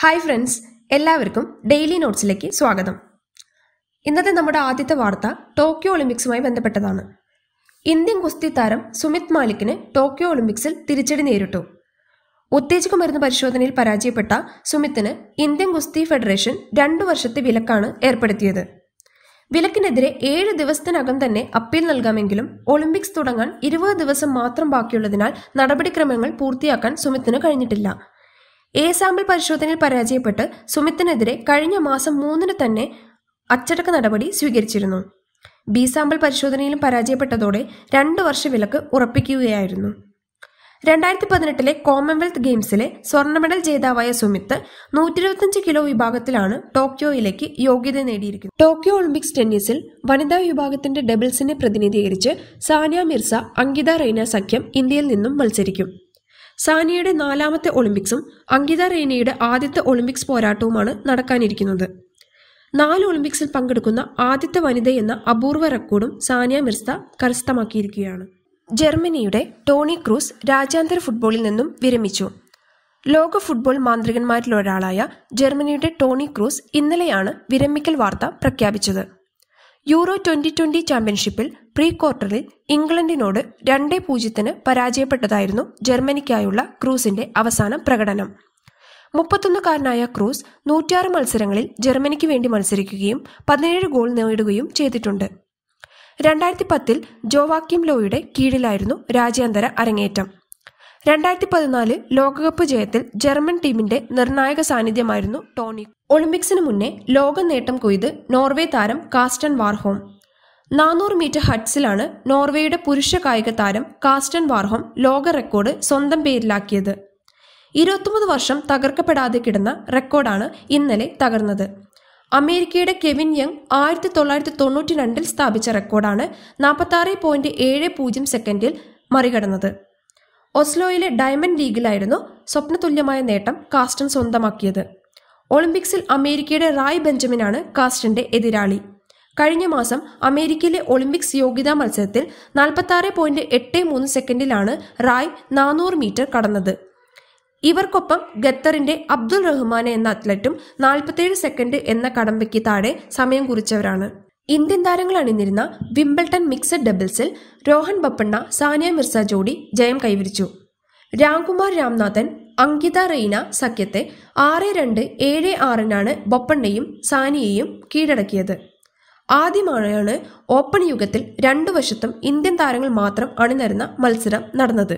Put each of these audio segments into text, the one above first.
hi friends എല്ലാവർക്കും daily നോട്ട്സിലേക്ക് സ്വാഗതം ഇന്നത്തെ നമ്മുടെ ആദ്യത്തെ വാർത്ത ടോക്കിയോ ഒളിമ്പിക്സുമായി ബന്ധപ്പെട്ടതാണ് ഇന്ത്യൻ ഗുസ്തി താരം സുമിത് മാലിക്കിന് ടോക്കിയോ ഒളിമ്പിക്സിൽ തിരിച്ചടി നേരിട്ടു ഉത്തേജക മരുന്ന് പരിശോധനയിൽ പരാജയപ്പെട്ട സുമിത്തിന് ഇന്ത്യൻ ഗുസ്തി ഫെഡറേഷൻ രണ്ടു വർഷത്തെ വിലക്കാണ് ഏർപ്പെടുത്തിയത് വിലക്കിനെതിരെ ഏഴ് ദിവസത്തിനകം തന്നെ അപ്പീൽ നൽകാമെങ്കിലും ഒളിമ്പിക്സ് തുടങ്ങാൻ ഇരുപത് ദിവസം മാത്രം ബാക്കിയുള്ളതിനാൽ നടപടിക്രമങ്ങൾ പൂർത്തിയാക്കാൻ സുമിത്തിന് കഴിഞ്ഞിട്ടില്ല എ സാമ്പിൾ പരിശോധനയിൽ പരാജയപ്പെട്ട് സുമിത്തിനെതിരെ കഴിഞ്ഞ മാസം മൂന്നിന് തന്നെ അച്ചടക്ക നടപടി സ്വീകരിച്ചിരുന്നു ബി സാമ്പിൾ പരിശോധനയിലും പരാജയപ്പെട്ടതോടെ രണ്ട് വർഷ വിലക്ക് ഉറപ്പിക്കുകയായിരുന്നു രണ്ടായിരത്തി പതിനെട്ടിലെ കോമൺവെൽത്ത് ഗെയിംസിലെ സ്വർണ്ണ മെഡൽ ജേതാവായ സുമിത്ത് നൂറ്റി ഇരുപത്തിയഞ്ച് കിലോ വിഭാഗത്തിലാണ് ടോക്കിയോയിലേക്ക് യോഗ്യത നേടിയിരിക്കുന്നത് ടോക്കിയോ ഒളിമ്പിക്സ് ടെന്നീസിൽ വനിതാ വിഭാഗത്തിന്റെ ഡബിൾസിനെ പ്രതിനിധീകരിച്ച് സാനിയ മിർസ അങ്കിത റെയ്ന സഖ്യം ഇന്ത്യയിൽ നിന്നും മത്സരിക്കും സാനിയയുടെ നാലാമത്തെ ഒളിമ്പിക്സും അങ്കിത റെയ്നയുടെ ആദ്യത്തെ ഒളിമ്പിക്സ് പോരാട്ടവുമാണ് നടക്കാനിരിക്കുന്നത് നാല് ഒളിമ്പിക്സിൽ പങ്കെടുക്കുന്ന ആദ്യത്തെ വനിതയെന്ന അപൂർവ റെക്കോർഡും സാനിയ മിർസ കരസ്ഥമാക്കിയിരിക്കുകയാണ് ജർമ്മനിയുടെ ടോണി ക്രൂസ് രാജ്യാന്തര ഫുട്ബോളിൽ നിന്നും വിരമിച്ചു ലോക ഫുട്ബോൾ മാന്ത്രികന്മാരിലൊരാളായ ജർമ്മനിയുടെ ടോണി ക്രൂസ് ഇന്നലെയാണ് വിരമിക്കൽ വാർത്ത പ്രഖ്യാപിച്ചത് യൂറോ ട്വന്റി ട്വന്റി ചാമ്പ്യൻഷിപ്പിൽ പ്രീ ക്വാർട്ടറിൽ ഇംഗ്ലണ്ടിനോട് രണ്ടേ പൂജ്യത്തിന് പരാജയപ്പെട്ടതായിരുന്നു ജർമ്മനിക്കായുള്ള ക്രൂസിന്റെ അവസാന പ്രകടനം മുപ്പത്തൊന്നുകാരനായ ക്രൂസ് നൂറ്റിയാറ് മത്സരങ്ങളിൽ ജർമ്മനിക്ക് വേണ്ടി മത്സരിക്കുകയും പതിനേഴ് ഗോൾ നേടുകയും ചെയ്തിട്ടുണ്ട് രണ്ടായിരത്തി പത്തിൽ ജോവാക്കിം ലോയുടെ കീഴിലായിരുന്നു രാജ്യാന്തര അരങ്ങേറ്റം രണ്ടായിരത്തി പതിനാല് ലോകകപ്പ് ജയത്തിൽ ജർമ്മൻ ടീമിന്റെ നിർണായക സാന്നിധ്യമായിരുന്നു ടോണി ഒളിമ്പിക്സിന് മുന്നേ ലോക നേട്ടം കൊയ്ത് നോർവേ താരം കാസ്റ്റൻ വാർഹോം നാനൂറ് മീറ്റർ ഹട്ട്സിലാണ് നോർവേയുടെ പുരുഷ കായിക താരം കാസ്റ്റൻ വാർഹോം ലോക റെക്കോർഡ് സ്വന്തം പേരിലാക്കിയത് ഇരുപത്തൊമ്പത് വർഷം തകർക്കപ്പെടാതെ കിടന്ന റെക്കോർഡാണ് ഇന്നലെ തകർന്നത് അമേരിക്കയുടെ കെവിൻ യങ് ആയിരത്തി തൊള്ളായിരത്തി തൊണ്ണൂറ്റി രണ്ടിൽ സ്ഥാപിച്ച റെക്കോർഡാണ് നാൽപ്പത്തി ആറ് പോയിന്റ് ഏഴ് പൂജ്യം സെക്കൻഡിൽ മറികടന്നത് ഒസ്ലോയിലെ ഡയമണ്ട് ലീഗിലായിരുന്നു സ്വപ്നതുല്യമായ നേട്ടം കാസ്റ്റൻ സ്വന്തമാക്കിയത് ഒളിമ്പിക്സിൽ അമേരിക്കയുടെ റായ് ബെഞ്ചമിനാണ് കാസ്റ്റന്റെ എതിരാളി കഴിഞ്ഞ മാസം അമേരിക്കയിലെ ഒളിമ്പിക്സ് യോഗ്യതാ മത്സരത്തിൽ നാൽപ്പത്തി ആറ് പോയിന്റ് എട്ട് മൂന്ന് സെക്കൻഡിലാണ് റായ് നാനൂറ് മീറ്റർ കടന്നത് ഇവർക്കൊപ്പം ഖത്തറിന്റെ അബ്ദുൾ റഹ്മാൻ എന്ന അത്ലറ്റും നാൽപ്പത്തേഴ് സെക്കൻഡ് എന്ന കടമ്പയ്ക്ക് താഴെ സമയം കുറിച്ചവരാണ് ഇന്ത്യൻ താരങ്ങൾ അണിനിരുന്ന വിംബിൾട്ടൺ മിക്സഡ് ഡബിൾസിൽ രോഹൻ ബപ്പണ്ണ സാനിയ മിർസ ജോഡി ജയം കൈവരിച്ചു രാംകുമാർ രാംനാഥൻ അങ്കിത റെയ്ന സഖ്യത്തെ ആറ് രണ്ട് ഏഴ് ആറിനാണ് ബൊപ്പണ്ണയും സാനിയയും കീഴടക്കിയത് ആദ്യമായാണ് ഓപ്പൺ യുഗത്തിൽ രണ്ടു വശത്തും ഇന്ത്യൻ താരങ്ങൾ മാത്രം അണിനിരുന്ന മത്സരം നടന്നത്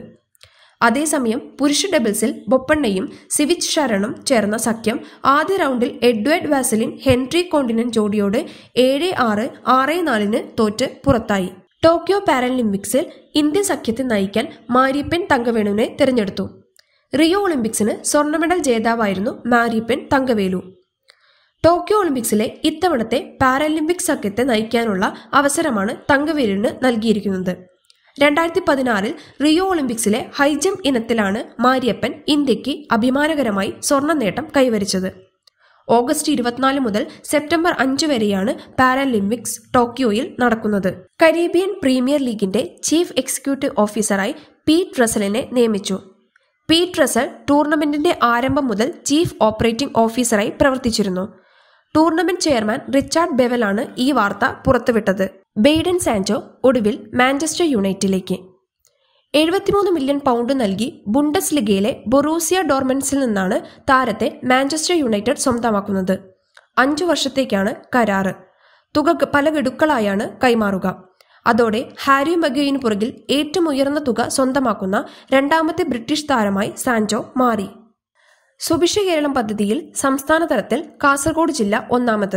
അതേസമയം പുരുഷ ഡബിൾസിൽ ബൊപ്പണ്ണയും സിവിച്ച് ശരണും ചേർന്ന സഖ്യം ആദ്യ റൗണ്ടിൽ എഡ്വേർഡ് വാസലിൻ ഹെൻറി കോണ്ടിനൻ ജോഡിയോട് ഏഴ് ആറ് ആറ് നാലിന് തോറ്റ് പുറത്തായി ടോക്കിയോ പാരാലിമ്പിക്സിൽ ഇന്ത്യൻ സഖ്യത്തെ നയിക്കാൻ മാരിയപ്പൻ തങ്കവേണുവിനെ തിരഞ്ഞെടുത്തു റിയോ ഒളിമ്പിക്സിന് സ്വർണ്ണ മെഡൽ ജേതാവായിരുന്നു മാരിയപ്പൻ തങ്കവേലു ടോക്കിയോ ഒളിമ്പിക്സിലെ ഇത്തവണത്തെ പാരാലിമ്പിക് സഖ്യത്തെ നയിക്കാനുള്ള അവസരമാണ് തങ്കവേലുവിന് നൽകിയിരിക്കുന്നത് രണ്ടായിരത്തി പതിനാറിൽ റിയോ ഒളിമ്പിക്സിലെ ഹൈജംപ് ഇനത്തിലാണ് മാരിയപ്പൻ ഇന്ത്യക്ക് അഭിമാനകരമായി സ്വർണ്ണ നേട്ടം കൈവരിച്ചത് ഓഗസ്റ്റ് ഇരുപത്തിനാല് മുതൽ സെപ്റ്റംബർ അഞ്ച് വരെയാണ് പാരാലിമ്പിക്സ് ടോക്കിയോയിൽ നടക്കുന്നത് കരീബിയൻ പ്രീമിയർ ലീഗിന്റെ ചീഫ് എക്സിക്യൂട്ടീവ് ഓഫീസറായി പീറ്റ് റസലിനെ നിയമിച്ചു പീറ്റ് റസൽ ടൂർണമെന്റിന്റെ ആരംഭം മുതൽ ചീഫ് ഓപ്പറേറ്റിംഗ് ഓഫീസറായി പ്രവർത്തിച്ചിരുന്നു ടൂർണമെന്റ് ചെയർമാൻ റിച്ചാർഡ് ബെവലാണ് ഈ വാർത്ത പുറത്തുവിട്ടത് ബെയ്ഡൻ സാൻചോ ഒടുവിൽ മാഞ്ചസ്റ്റർ യുണൈറ്റിലേക്ക് എഴുപത്തിമൂന്ന് മില്യൺ പൗണ്ട് നൽകി ബുണ്ടസ് ലിഗയിലെ ബൊറൂസിയ ഡോർമെൻസിൽ നിന്നാണ് താരത്തെ മാഞ്ചസ്റ്റർ യുണൈറ്റഡ് സ്വന്തമാക്കുന്നത് അഞ്ചു വർഷത്തേക്കാണ് കരാറ് തുക പല ഗഡുക്കളായാണ് കൈമാറുക അതോടെ ഹാരി മഗയിന് പുറകിൽ ഏറ്റവും ഉയർന്ന തുക സ്വന്തമാക്കുന്ന രണ്ടാമത്തെ ബ്രിട്ടീഷ് താരമായി സാൻചോ മാറി സുഭിക്ഷ കേരളം പദ്ധതിയിൽ സംസ്ഥാന തലത്തിൽ കാസർഗോഡ് ജില്ല ഒന്നാമത്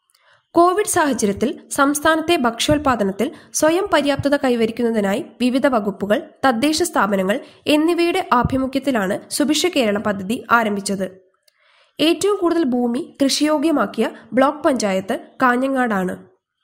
കോവിഡ് സാഹചര്യത്തിൽ സംസ്ഥാനത്തെ ഭക്ഷ്യോൽപാദനത്തിൽ സ്വയം പര്യാപ്തത കൈവരിക്കുന്നതിനായി വിവിധ വകുപ്പുകൾ തദ്ദേശ സ്ഥാപനങ്ങൾ എന്നിവയുടെ ആഭിമുഖ്യത്തിലാണ് സുഭിക്ഷ കേരളം പദ്ധതി ആരംഭിച്ചത് ഏറ്റവും കൂടുതൽ ഭൂമി കൃഷിയോഗ്യമാക്കിയ ബ്ലോക്ക് പഞ്ചായത്ത് കാഞ്ഞങ്ങാടാണ്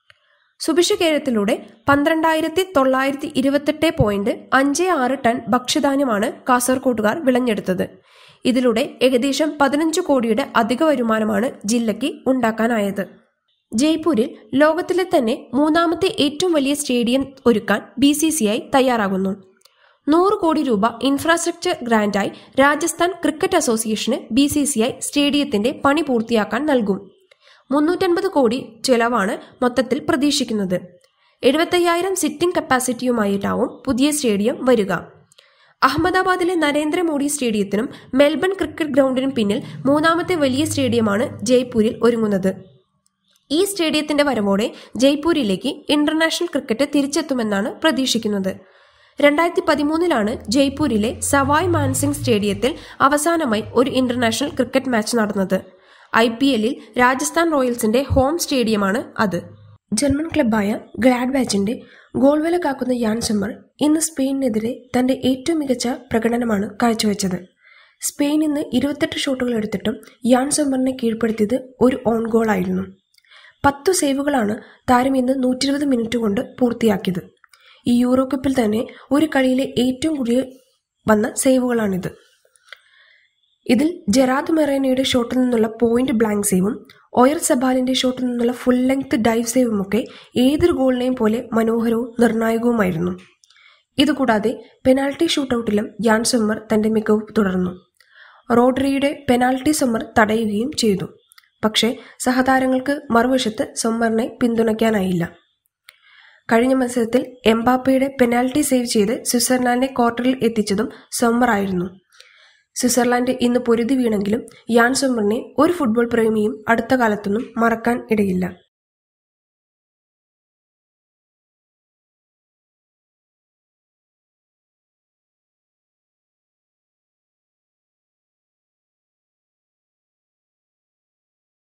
സുഭിക്ഷ കേരളത്തിലൂടെ പന്ത്രണ്ടായിരത്തി തൊള്ളായിരത്തി ഇരുപത്തെട്ട് പോയിന്റ് അഞ്ച് ആറ് ടൺ ഭക്ഷ്യധാന്യമാണ് കാസർകോട്ടുകാർ വിളഞ്ഞെടുത്തത് ഇതിലൂടെ ഏകദേശം പതിനഞ്ച് കോടിയുടെ അധിക വരുമാനമാണ് ജില്ലയ്ക്ക് ഉണ്ടാക്കാനായത് ജയ്പൂരിൽ ലോകത്തിലെ തന്നെ മൂന്നാമത്തെ ഏറ്റവും വലിയ സ്റ്റേഡിയം ഒരുക്കാൻ ബി സി സി ഐ തയ്യാറാകുന്നു നൂറ് കോടി രൂപ ഇൻഫ്രാസ്ട്രക്ചർ ഗ്രാന്റായി രാജസ്ഥാൻ ക്രിക്കറ്റ് അസോസിയേഷന് ബി സി സി ഐ സ്റ്റേഡിയത്തിന്റെ പണി പൂർത്തിയാക്കാൻ നൽകും മുന്നൂറ്റൻപത് കോടി ചെലവാണ് മൊത്തത്തിൽ പ്രതീക്ഷിക്കുന്നത് എഴുപത്തയ്യായിരം സിറ്റിംഗ് കപ്പാസിറ്റിയുമായിട്ടാവും പുതിയ സ്റ്റേഡിയം വരിക അഹമ്മദാബാദിലെ നരേന്ദ്രമോദി സ്റ്റേഡിയത്തിനും മെൽബൺ ക്രിക്കറ്റ് ഗ്രൗണ്ടിനും പിന്നിൽ മൂന്നാമത്തെ വലിയ സ്റ്റേഡിയമാണ് ജയ്പൂരിൽ ഒരുങ്ങുന്നത് ഈ സ്റ്റേഡിയത്തിന്റെ വരവോടെ ജയ്പൂരിലേക്ക് ഇന്റർനാഷണൽ ക്രിക്കറ്റ് തിരിച്ചെത്തുമെന്നാണ് പ്രതീക്ഷിക്കുന്നത് രണ്ടായിരത്തി പതിമൂന്നിലാണ് ജയ്പൂരിലെ സവായ് മാൻസിംഗ് സ്റ്റേഡിയത്തിൽ അവസാനമായി ഒരു ഇന്റർനാഷണൽ ക്രിക്കറ്റ് മാച്ച് നടന്നത് ഐ പി എല്ലിൽ രാജസ്ഥാൻ റോയൽസിന്റെ ഹോം സ്റ്റേഡിയമാണ് അത് ജർമ്മൻ ക്ലബായ ഗ്ലാഡ്ബാച്ചിന്റെ ഗോൾ വില കാക്കുന്ന യാൻ സമ്മർ ഇന്ന് സ്പെയിനിനെതിരെ തന്റെ ഏറ്റവും മികച്ച പ്രകടനമാണ് കാഴ്ചവെച്ചത് സ്പെയിൻ ഇന്ന് ഇരുപത്തെട്ട് ഷോട്ടുകൾ എടുത്തിട്ടും യാൻ സമ്മറിനെ കീഴ്പ്പെടുത്തിയത് ഒരു ഓൺ ഗോളായിരുന്നു പത്തു സേവുകളാണ് താരം ഇന്ന് നൂറ്റി ഇരുപത് മിനിറ്റ് കൊണ്ട് പൂർത്തിയാക്കിയത് ഈ യൂറോ കപ്പിൽ തന്നെ ഒരു കളിയിലെ ഏറ്റവും കൂടുതൽ വന്ന സേവുകളാണിത് ഇതിൽ ജെറാദ് മെറേനയുടെ ഷോട്ടിൽ നിന്നുള്ള പോയിന്റ് ബ്ലാങ്ക് സേവും ഒയർ സബാലിന്റെ ഷോട്ടിൽ നിന്നുള്ള ഫുൾ ലെങ്ത് ഡൈവ് സേവുമൊക്കെ ഏതൊരു ഗോളിനെയും പോലെ മനോഹരവും നിർണായകവുമായിരുന്നു ഇതുകൂടാതെ പെനാൽറ്റി ഷൂട്ടൌട്ടിലും യാൻ സമ്മർ തന്റെ മികവ് തുടർന്നു റോഡ്രിയുടെ പെനാൽറ്റി സമ്മർ തടയുകയും ചെയ്തു പക്ഷേ സഹതാരങ്ങൾക്ക് മറുവശത്ത് സമ്മറിനെ പിന്തുണയ്ക്കാനായില്ല കഴിഞ്ഞ മത്സരത്തിൽ എംബാപ്പയുടെ പെനാൽറ്റി സേവ് ചെയ്ത് സ്വിറ്റ്സർലാൻഡിനെ ക്വാർട്ടറിൽ എത്തിച്ചതും സമ്മർ ആയിരുന്നു സ്വിറ്റ്സർലാൻഡ് ഇന്ന് പൊരുതി വീണെങ്കിലും യാൻ സമ്മറിനെ ഒരു ഫുട്ബോൾ പ്രേമിയും അടുത്ത കാലത്തൊന്നും മറക്കാൻ ഇടയില്ല